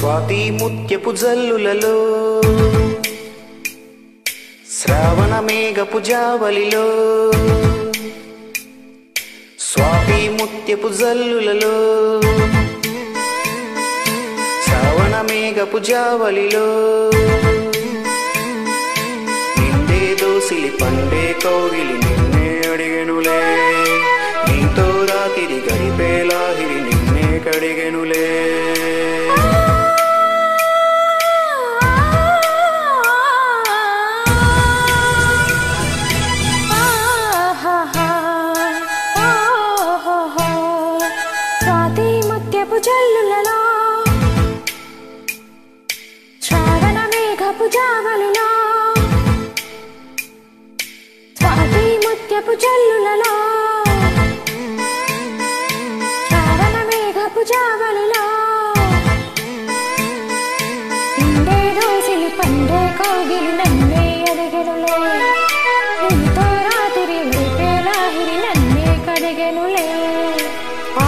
స్వాతి ముత్యపు జల్లులలో శ్రావణ మేఘపు జావలిలో స్వాతి ముత్యపు జల్లులలో శ్రావణ మేఘపు జావలిలో నిండే దోసిలి పండే కౌగిలి నిన్నే అడిగెనులే నీతో రాతిరి గడిపేలాహిరి నిన్నే కడిగెనులే స్వాతి ముత్యపు జల్లులలో శ్రావణ మేఘపు జావలిలో స్వాతి ముత్యపు జల్లులలో శ్రావణ మేఘపు జావలిలో ఇండే రోజులు పండే కోగిలి నన్నే అడిగెనులే నీతో రాత్రి గడిపేలాహిరి నన్నే కడిగెనులే ఆ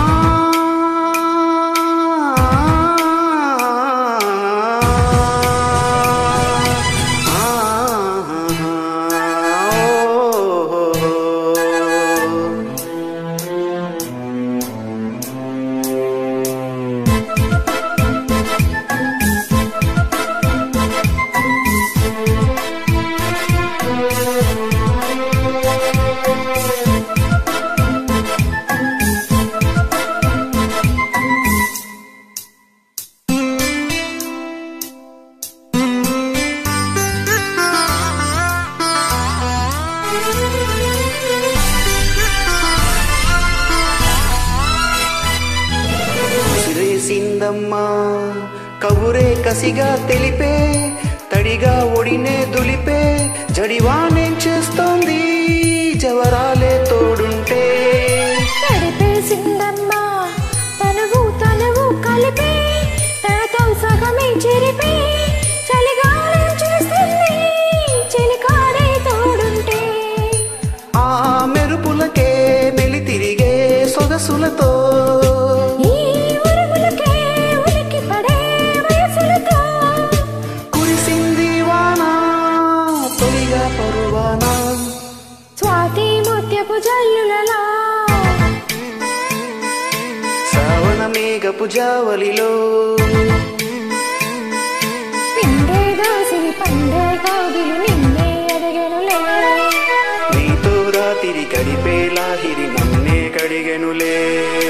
సిరేసిందమ్మా కవురే కసిగా తెలిపే తడిగా ఒడినే దులిపే జడివానేం చేస్తోంది జవరాలే తోడుంటే నడిపేసిందమ్మా తనువు తనువు కలిపి తనతో సగమే చెరిపి చలిగాలం చేస్తుంది చెలికాడే తోడుంటే ఆ మెరుపులకే మెలి తిరిగే సొగసులతో ఈ ఉరుములకే ఉలికి పడే వయసులతో కురిసింది వాన తొలిగా పరువానా స్వాతి ముత్యపు జల్లులలో శ్రావణ మేఘపు జావలిలో పిండే దోసిలి పండే కోగిలు నిన్నే అడిగెనులే నీతో రాతిరి గడిపే లాహిరి నన్నే కడిగెనులే